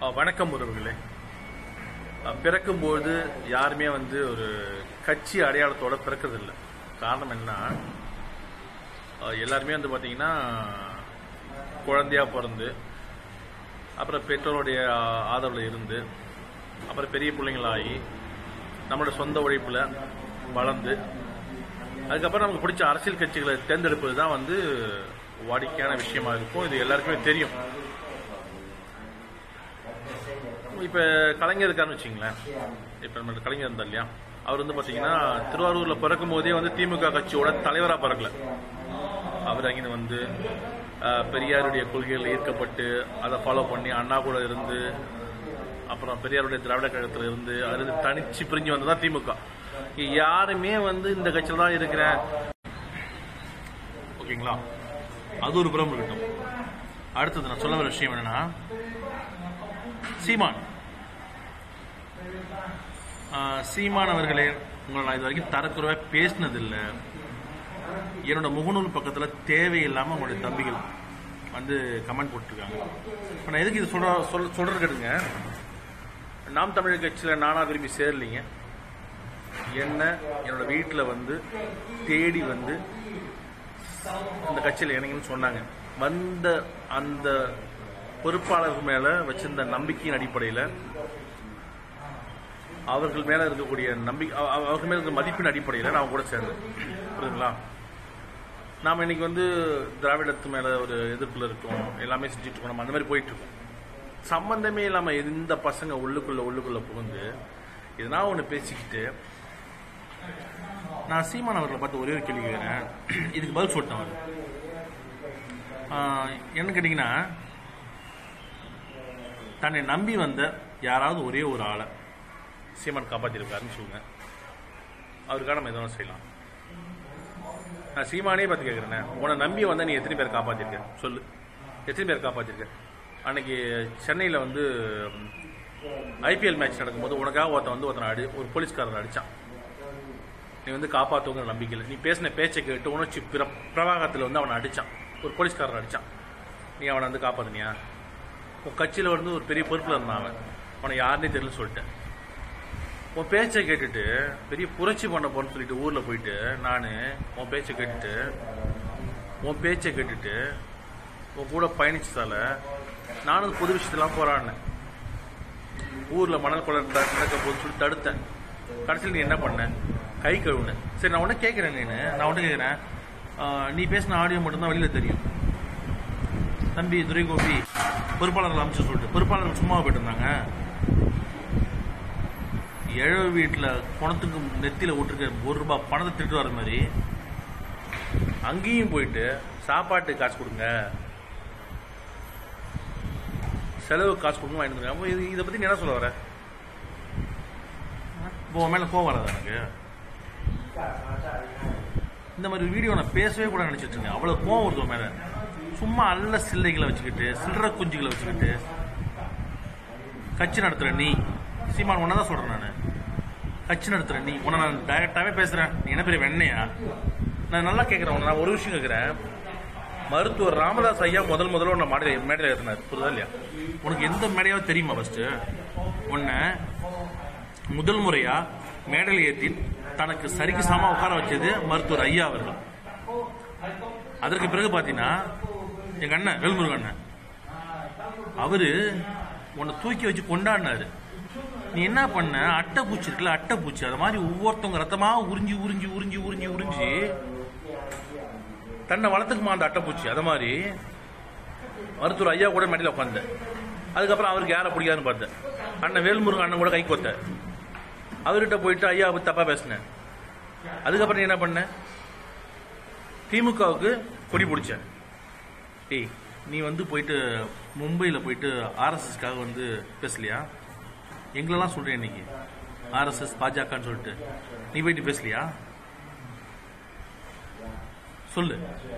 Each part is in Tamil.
அஹ் வணக்கம் உறவுகளே அஹ் பிறக்கும்போது யாருமே வந்து ஒரு கட்சி அடையாளத்தோட பிறக்கிறதில்ல காரணம் என்ன அஹ் எல்லாருமே வந்து பார்த்தீங்கன்னா குழந்தையா பிறந்து அப்புறம் பெற்றோருடைய ஆ- ஆதரவுல இருந்து அப்புறம் பெரிய பிள்ளைங்களாகி நம்மளோட சொந்த உழைப்பில் வளர்ந்து அதுக்கப்புறம் நமக்கு பிடிச்ச அரசியல் கட்சிகளை தேர்ந்தெடுப்பது தான் வந்து வாடிக்கையான விஷயமா இருக்கும் இது எல்லாருக்குமே தெரியும் இப்ப கலைஞர் இருக்காருன்னு வச்சுங்களேன் இப்ப நம்ம கலைஞர் இருந்தார் இல்லையா அவர் வந்து பாத்தீங்கன்னா திருவாரூர்ல பிறக்கும் போதே வந்து திமுக கட்சியோட தலைவரா பிறக்கல அவர் அங்கே வந்து அஹ், பெரியாருடைய கொள்கைகள் ஈர்க்கப்பட்டு அதை ஃபாலோ பண்ணி அண்ணா கூட இருந்து அப்புறம் பெரியாருடைய திராவிட கழகத்துல இருந்து அதுல இருந்து தனிச்சு பிரிஞ்சு வந்ததான் திமுக இங்க யாருமே வந்து இந்த கட்சியில தான் இருக்கிறேன் ஓகேங்களா அது ஒரு புறம் இருக்கட்டும் அடுத்தது நான் சொல்ல வர விஷயம் என்னன்னா சீமான் ஆஹ், சீமான் அவர்களே உங்களை நான் இது வரைக்கும் தரக்குறைவா பேசினதில்லை என்னோட முகநூல் பக்கத்துல தேவையில்லாம உங்களுடைய தம்பிகள் வந்து கமெண்ட் போட்டிருக்காங்க இப்ப நான் எதுக்கு இது சொல்ற சொல் சொல்றது கேட்டுங்க நாம் தமிழர் கட்சியில நானா விரும்பி சேரலீங்க என்ன என்னோட வீட்டில் வந்து தேடி வந்து இந்த கட்சியில் இணைங்கன்னு சொன்னாங்க வந்த அந்த பொறுப்பாளர்கள் மேல வச்சிருந்த நம்பிக்கையின் அடிப்படையில் அவர்கள் மேல இருக்கக்கூடிய நம்பிக்கை அவ- அவ- அவர்கள் மேல இருக்க மதிப்பின் அடிப்படையில் நான் கூட சேர்ந்தேன் புரியுதுங்களா நாம இன்னைக்கு வந்து திராவிடத்து மேல ஒரு எதிர்ப்புல இருக்கோம் எல்லாமே செஞ்சுட்டு இருக்கோம் நம்ம அந்த மாதிரி போயிட்டு இருக்கோம் சம்பந்தமே இல்லாம இந்த பசங்க உள்ளுக்குள்ள உள்ளுக்குள்ள புகுந்து இதனா ஒண்ணு பேசிக்கிட்டு நான் சீமான் அவர்களை பார்த்து ஒரே ஒரு கேள்வி கேட்கிறேன் இதுக்கு பதில் சொல்லிட்டேன் அவர் ஆஹ், என்ன கேட்டீங்கன்னா தன்னை நம்பி வந்த யாராவது ஒரே ஒரு ஆளை சீமான் காப்பாத்திருக்காருன்னு சொல்லுங்க அவருக்காக நம்ம எதனா செய்யலாம் நான் சீமானே பார்த்து கேட்குறேன் உன்னை நம்பி வந்தா நீ எத்தனை பேர் காப்பாத்திருக்க சொல்லு எத்தனை பேர் காப்பாத்திருக்க அன்னைக்கு சென்னையில் வந்து ஐபிஎல் மேட்ச் நடக்கும்போது உனக்காக ஒருத்தன் வந்து ஒருத்தனை அடி ஒரு போலீஸ்காரர் அடிச்சான் நீ வந்து காப்பாற்றுங்கிற நம்பிக்கையில் நீ பேசின பேச்சை கேட்டு உணர்ச்சி பிர பிரவாகத்தில் வந்து அவனை அடிச்சான் ஒரு போலீஸ்காரன் அடிச்சான் நீ அவனை வந்து காப்பாத்துனியா உன் கட்சியில் வந்து ஒரு பெரிய பொறுப்பில் இருந்தான் அவன் அவனை யாருன்னே தெரியல சொல்லிட்டேன் உன் பேச்சை கேட்டுட்டு பெரிய புரட்சி பண்ண போறேன்னு சொல்லிட்டு ஊர்ல போயிட்டு நான் உன் பேச்சை கேட்டுட்டு உன் பேச்சை கேட்டுட்டு உன் கூட பயணிச்சதால நானும் பொது விஷயத்தெல்லாம் போராடினேன் ஊர்ல மணல் கொலை நட- நடக்க போது சொல்லி தடுத்தேன் கடைசியில் நீ என்ன பண்ண கை கழுவுன சரி நான் உன்ன கேட்கிறேன் நீனு நான் உன்ன கேட்கிறேன் ஆஹ், நீ பேசின ஆடியோ மட்டும்தான் வெளியில தெரியும் தம்பி துரை கோபி பொறுப்பாளர்கள் அமைச்சு சொல்லிட்டு பொறுப்பாளர்கள் சும்மா போயிட்டு இருந்தாங்க ஏழை வீட்டுல பணத்துக்கு நெத்தியில விட்டுருக்க ஒரு ரூபாய் பணத்தை திருட்டு வர மாதிரி அங்கேயும் போயிட்டு சாப்பாட்டு காசு கொடுங்க செலவு காசு கொடுங்க வாங்கிட்டு வந்துருங்க. அப்போ இது இதை பத்தி நீ என்ன சொல்ல வர இப்போ உன் மேல கோவம் வராது எனக்கு இந்த மாதிரி வீடியோ நான் பேசவே கூட நினைச்சிட்டு இருக்கேன் அவ்வளவு கோவம் வருது உன் மேல சும்மா அல்ல சில்லைகளை வச்சுக்கிட்டு சில்லற குஞ்சுகளை வச்சுக்கிட்டு கட்சி நடத்துற நீ சீமான் உன்னதான் சொல்றேன் நான் கட்சி நடத்துற நீ உன்னை நான் டைரக்டாவே பேசுறேன் நீ என்ன பெரிய வெண்ணையா நான் நல்லா கேட்கறேன் உன்னை நான் ஒரு விஷயம் கேட்கறேன் மருத்துவர் ராமதாஸ் ஐயா முதல் முதல்ல உன்னை மாடல மேடையில் ஏற்றினார் புரியுதா இல்லையா உனக்கு எந்த மேடையாவது தெரியுமா ஃபர்ஸ்ட் உன்னை முதல் முறையா மேடையில் ஏற்றி தனக்கு சரிக்கு சம உட்கார வச்சது மருத்துவர் ஐயா அவர்கள் அதற்கு பிறகு பாத்தீங்கன்னா எங்க அண்ணன் வேல்முருகன் அண்ணன் அவரு உன்னை தூக்கி வச்சு கொண்டாடினாரு நீ என்ன பண்ண அட்டை பூச்சி இருக்குல்ல அட்டை பூச்சி அது மாதிரி ஒவ்வொருத்தவங்க ரத்தமா உறிஞ்சி உறிஞ்சி உறிஞ்சி உறிஞ்சி உறிஞ்சி தன்னை வளர்த்துக்குமா அந்த அட்டை பூச்சி அது மாதிரி மருத்துவர் ஐயா கூட மேடையில் உட்காந்தேன் அதுக்கப்புறம் அவருக்கு யாரை பிடிக்காதுன்னு பார்த்தேன் அண்ணன் வேல்முருகன் அண்ணன் கூட கை கொத்த அவர்கிட்ட போயிட்டு ஐயா பத்தி தப்பா பேசினேன் அதுக்கப்புறம் நீ என்ன பண்ண திமுகவுக்கு கொடி பிடிச்சேன் டேய் நீ வந்து போயிட்டு மும்பையில் போயிட்டு ஆர்எஸ்எஸ்க்காக வந்து பேசலையா எங்களெல்லாம் சொல்றேன் இன்னைக்கு ஆர்எஸ்எஸ் பாஜகன்னு சொல்லிட்டு நீ போயிட்டு பேசலையா சொல்லு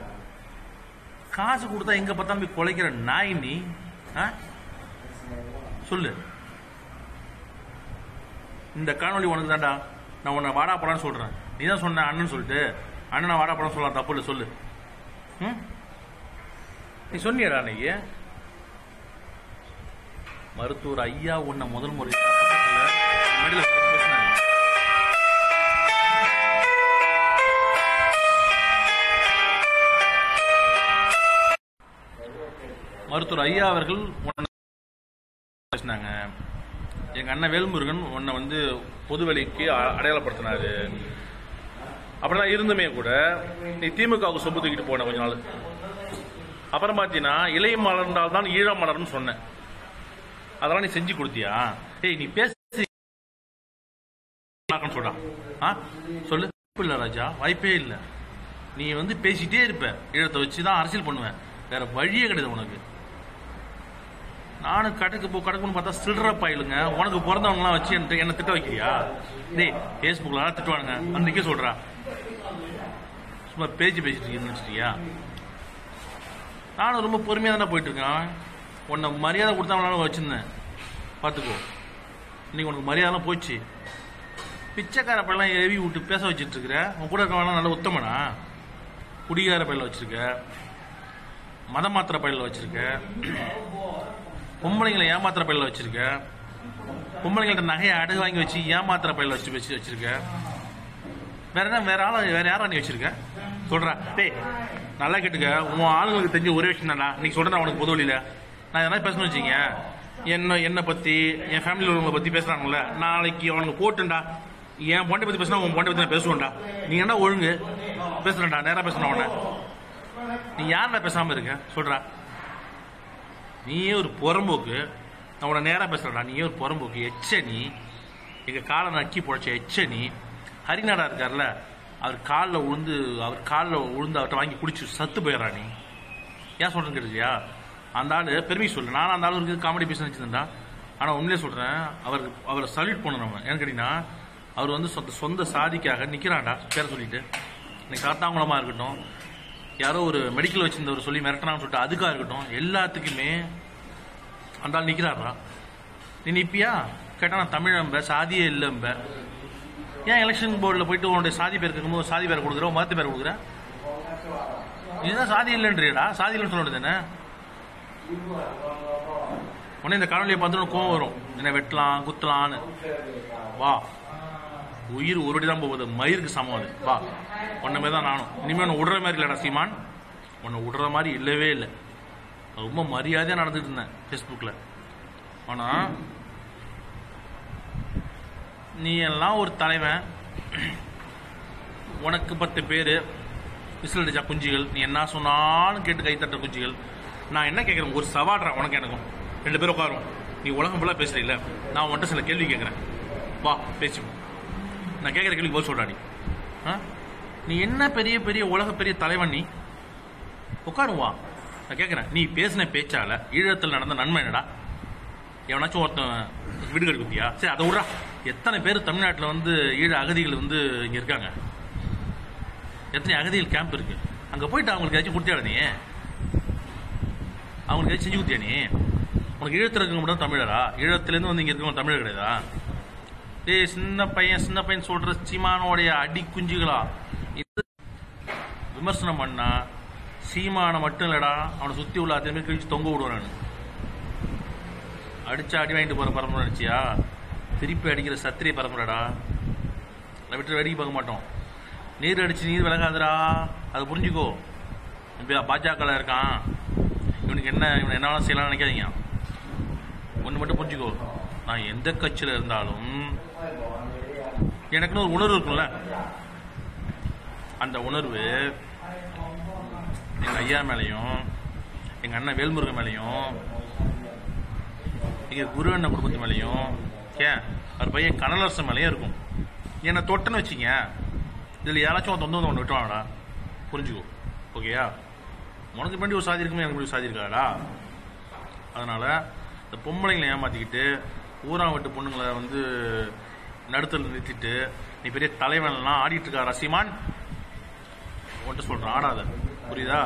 காசு கொடுத்தா எங்க பார்த்தாலும் போய் குலைக்கிற நாய் நீ ஆ? சொல்லு இந்த காணொளி உனக்கு தான்டா நான் உன்னை வாடா போடான்னு சொல்றேன் நீ தான் சொன்ன அண்ணன் சொல்லிட்டு அண்ணனை வாடா போடான்னு சொல்லலாம் தப்பு இல்லை சொல்லு ம் நீ சொன்னியடா அன்னைக்கு மருத்துவர் ஐயா உன்னை முதல் முறையா பக்கத்துல மேடையில உட்கார்ந்து பேசினாங்க மருத்துவர் ஐயா அவர்கள் உன்னை பேசினாங்க எங்க அண்ணன் வேல்முருகன் உன்னை வந்து பொதுவெளிக்கு அ- அடையாளப்படுத்தினாரு அப்படிலாம் இருந்துமே கூட நீ திமுகவுக்கு சொம்பு தூக்கிட்டு போன கொஞ்ச நாள் அப்புறம் பார்த்தீங்கன்னா இலை மலர்ந்தால் தான் ஈழம் மலர்னு சொன்னேன் அதெல்லாம் நீ செஞ்சு கொடுத்தியா ஏய் நீ பேசி சொல்றா ஆ சொல்லு வாய்ப்பு இல்ல ராஜா வாய்ப்பே இல்ல நீ வந்து பேசிட்டே இருப்ப ஈழத்தை வச்சு தான் அரசியல் பண்ணுவேன் வேற வழியே கிடையாது உனக்கு நானும் கடைக்கு போ கடைக்குன்னு பார்த்தா சில்லற பாயிலுங்க உனக்கு பிறந்தவங்கலாம் வச்சு என்ன என்ன திட்ட வைக்கிறியா டேய் ஃபேஸ்புக்ல திட்டுவானுங்க அன்னைக்கே சொல்றா சும்மா பேச்சு பேசிட்டு இருக்கீங்கன்னு வச்சுட்டியா நானும் ரொம்ப பொறுமையாக தானே போயிட்டு இருக்கேன் உன்னை மரியாதை கொடுத்தவங்களால வச்சிருந்தேன் பார்த்துக்கோ இன்னைக்கு உனக்கு மரியாதைலாம் போச்சு பிச்சைக்கார பையெல்லாம் எழுவி விட்டு பேச வச்சிட்டு இருக்கிற உன் கூட இருக்கவங்களாம் நல்ல உத்தமனா குடிகார பையில வச்சிருக்க மத மாத்திர பையில வச்சிருக்க பொம்பளைங்களை ஏமாத்திர பையில வச்சிருக்க பொம்பளைங்கள்ட்ட நகையை அடகு வாங்கி வச்சு ஏமாத்திர பையில வச்சு வச்சு வச்சிருக்க வேற என்ன வேற ஆள வேற யாரா நீ வச்சிருக்க சொல்றா டேய் நல்லா கேட்டுக்க உன் ஆளுங்களுக்கு தெரிஞ்ச ஒரே விஷயம் தான்டா நீ சொல்றேன் உனக்கு பொது வழியில நான் எதனா பேசணும்னு வச்சுங்க என்ன என்னை பத்தி என் ஃபேமிலியில் உள்ளவங்களை பத்தி பேசுறாங்கல்ல நாளைக்கு அவனுக்கு போட்டுண்டா என் பொண்டை பத்தி பேசினா உன் பொண்டை பத்தி நான் பேசுவேன்டா நீ என்ன ஒழுங்கு பேசுறேன்டா நேரா பேசணும் உன்னை நீ யாருடா பேசாம இருக்க சொல்றா நீயே ஒரு புறம்போக்கு நான் உன்னை நேரா பேசுறேன்டா நீயே ஒரு புறம்போக்கு எச்ச நீ எங்க காலை நக்கி புழைச்ச எச்ச நீ ஹரிநாடா இருக்கார்ல அவர் காலில் விழுந்து அவர் காலில் விழுந்து அவர்கிட்ட வாங்கி குடிச்சு சத்து போயிடுறா நீ ஏன் சொல்றேன்னு கேட்டுச்சியா அந்த ஆளு பெருமை சொல்லு நானும் அந்த ஆளுக்கு காமெடி பேச நினச்சிருந்தா ஆனால் உண்மையிலே சொல்றேன் அவருக்கு அவரை சல்யூட் பண்ணணும் நம்ம ஏன்னு கேட்டீங்கன்னா அவர் வந்து சொந்த சொந்த சாதிக்காக நிற்கிறான்டா பேர சொல்லிட்டு இன்னைக்கு காத்தாங்குளமா இருக்கட்டும் யாரோ ஒரு மெடிக்கல் வச்சிருந்தவர் சொல்லி மிரட்டினான்னு சொல்லிட்டு அதுக்காக இருக்கட்டும் எல்லாத்துக்குமே அந்த ஆள் நிற்கிறாரா நீ நிப்பியா கேட்டா நான் தமிழம்ப சாதியே இல்லைம்ப ஏன் எலெக்ஷன் போர்டில் போயிட்டு உன்னுடைய சாதி பேர் கேட்கும்போது சாதி பேர் கொடுக்குற மதத்து பேர் கொடுக்குற இதுதான் சாதி இல்லைன்றியடா சாதி இல்லைன்னு சொல்ல வேண்டியது உடனே இந்த காணொலியை பார்த்து கோவம் வரும் என்ன வெட்டலாம் குத்தலான்னு வா உயிர் ஒரு தான் போகுது மயிருக்கு சமம் அது வா உன்ன மாதிரி தான் நானும் இனிமே உன்னை விடுற மாதிரி இல்லடா சீமான் உன்னை விடுற மாதிரி இல்லவே இல்லை நான் ரொம்ப மரியாதையாக நடந்துட்டு இருந்தேன் ஃபேஸ்புக்கில் ஆனால் நீ எல்லாம் ஒரு தலைவன் உனக்கு பத்து பேர் விசில் அடிச்சா குஞ்சுகள் நீ என்ன சொன்னாலும் கேட்டு கை தட்டுற குஞ்சுகள் நான் என்ன கேட்குறேன் ஒரு சவாடுறேன் உனக்கு எனக்கும் ரெண்டு பேரும் உட்காரும் நீ உலகம் ஃபுல்லாக பேசுறீல்ல நான் உன்கிட்ட சில கேள்வி கேட்குறேன் வா பேசுவோம் நான் கேட்குற கேள்வி போல் சொல்றா நீ ஆ? நீ என்ன பெரிய பெரிய உலக பெரிய தலைவன் நீ உட்காரும் வா நான் கேட்குறேன் நீ பேசின பேச்சால ஈழத்தில் நடந்த நன்மை என்னடா எவனாச்சும் ஒருத்தன் வீடு கட்டி குத்தியா சரி அதை விட்றா எத்தனை பேர் தமிழ்நாட்டில் வந்து ஈழ அகதிகள் வந்து இங்கே இருக்காங்க எத்தனை அகதிகள் கேம்ப் இருக்கு அங்கே போயிட்டு அவங்களுக்கு ஏதாச்சும் கொடுத்தியாடா நீ அவங்களுக்கு ஏதாச்சும் செஞ்சு கொடுத்தியா நீ உனக்கு ஈழத்தில் இருக்கவங்க மட்டும் தமிழரா ஈழத்துலேருந்து வந்து இங்கே இருக்கவங்க தமிழர் கிடையாதா டேய் சின்ன பையன் சின்ன பையன் சொல்ற சீமானோடைய அடி குஞ்சுகளா இது விமர்சனம் பண்ணா சீமானை மட்டும் இல்லடா அவனை சுத்தி உள்ள அத்தனை கிழிச்சு தொங்க விடுவான் நான் அடிச்சா அடி வாங்கிட்டு போற பரம்பரை நினைச்சியா திருப்பி அடிக்கிற சத்திரிய பரம்பரைடா அதை விட்டு வேடிக்கை பார்க்க மாட்டோம் நீர் அடிச்சு நீர் விலகாதுடா அதை புரிஞ்சுக்கோ இப்போ பாஜகவில் இருக்கான் இவனுக்கு என்ன இவன் என்ன வேணாலும் செய்யலாம்னு நினைக்காதீங்க ஒன்று மட்டும் புரிஞ்சுக்கோ நான் எந்த கட்சியில் இருந்தாலும் எனக்குன்னு ஒரு உணர்வு இருக்கும்ல அந்த உணர்வு எங்க ஐயா மேலையும் எங்க அண்ணன் வேல்முருகன் மேலையும் எங்க குரு அண்ணன் குடும்பத்து மேலையும் ஏன் அவர் பையன் கனலரசன் மேலேயும் இருக்கும் என்னை தொட்டன்னு வச்சிங்க இதில் யாராச்சும் ஒருத்தன் வந்து வந்து ஒன்று விட்டுவாங்கடா புரிஞ்சுக்கோ ஓகேயா உனக்கு வேண்டி ஒரு சாதி இருக்குமே எனக்கு வேண்டி ஒரு சாதி இருக்காடா அதனால இந்த பொம்பளைங்களை ஏமாத்திக்கிட்டு ஊரா விட்டு பொண்ணுங்களை வந்து நடுத்தல நிறுத்திட்டு நீ பெரிய தலைவன்லாம் ஆடிட்டு இருக்கா சீமான் உன்கிட்ட சொல்றேன் ஆடாத புரியுதா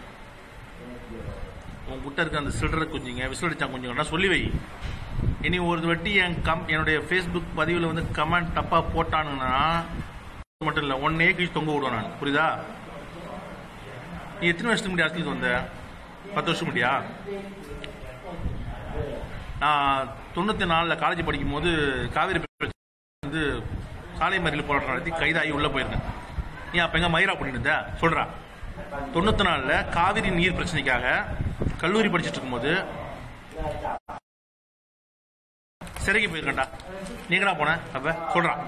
உன் கிட்ட இருக்க அந்த சில்லற குஞ்சுங்க விசில் அடிச்சா குஞ்சுங்கலாம் சொல்லி வை இனி ஒரு வாட்டி என் கம் என்னுடைய ஃபேஸ்புக் பதிவில் வந்து கமெண்ட் தப்பா போட்டானுங்கன்னா மட்டும் இல்லை ஒன்னே கீழ் தொங்க விடுவேன் நான் புரியுதா நீ எத்தனை வருஷத்துக்கு முன்னாடி அரசியலுக்கு வந்த பத்து வருஷம் முடியா நான் தொண்ணூற்றி நாலில் காலேஜ் படிக்கும் போது காவிரி பிரச்சனை வந்து சாலை மறியல் போராட்டம் நடத்தி கைதாகி உள்ளே போயிருந்தேன் நீ அப்போ எங்கே மயிரா பண்ணிட்டு இருந்த சொல்கிறா தொண்ணூற்றி நாலில் காவிரி நீர் பிரச்சனைக்காக கல்லூரி படிச்சுட்டு இருக்கும்போது சிறைக்கு போயிருக்கேன்டா நீங்கடா போன அப்ப சொல்றான்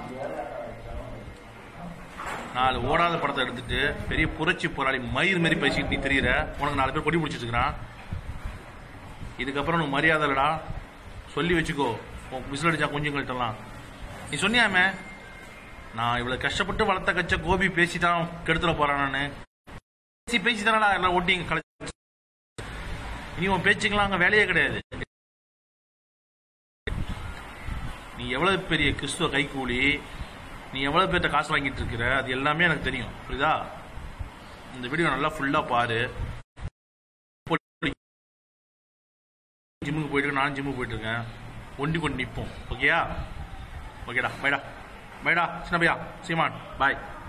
நாலு ஓடாத படத்தை எடுத்துட்டு பெரிய புரட்சி போராளி மயிர் மாரி பேசிட்டு நீ தெரியற உனக்கு நாலு பேர் கொடி பிடிச்சிட்டு இருக்கிறான் இதுக்கப்புறம் உனக்கு மரியாதை இல்லடா சொல்லி வச்சுக்கோ உன் விசில் அடிச்சா கொஞ்சம் கழிட்டலாம் நீ சொன்னியாமே நான் இவ்வளவு கஷ்டப்பட்டு வளர்த்த கச்ச கோபி பேசிட்டான் கெடுத்துட போறான் நானு பேசி பேசி தானடா எல்லாம் ஓட்டிங்க கலை இனி உன் பேச்சுக்கெல்லாம் அங்க வேலையே கிடையாது நீ எவ்வளவு பெரிய கிறிஸ்துவ கைக்கூலி நீ எவ்வளவு பேர்ட்ட காசு வாங்கிட்டு இருக்கிற அது எல்லாமே எனக்கு தெரியும் புரியுதா இந்த வீடியோ நல்லா ஃபுல்லா பாரு ஜிம்முக்கு போயிட்டு இருக்கேன், நானும் ஜிம்முக்கு போயிட்டு இருக்கேன் ஒண்டி கொண்டு நிற்போம் ஓகேயா ஓகேடா பைடா பைடா சின்ன பையா சீமான் பாய்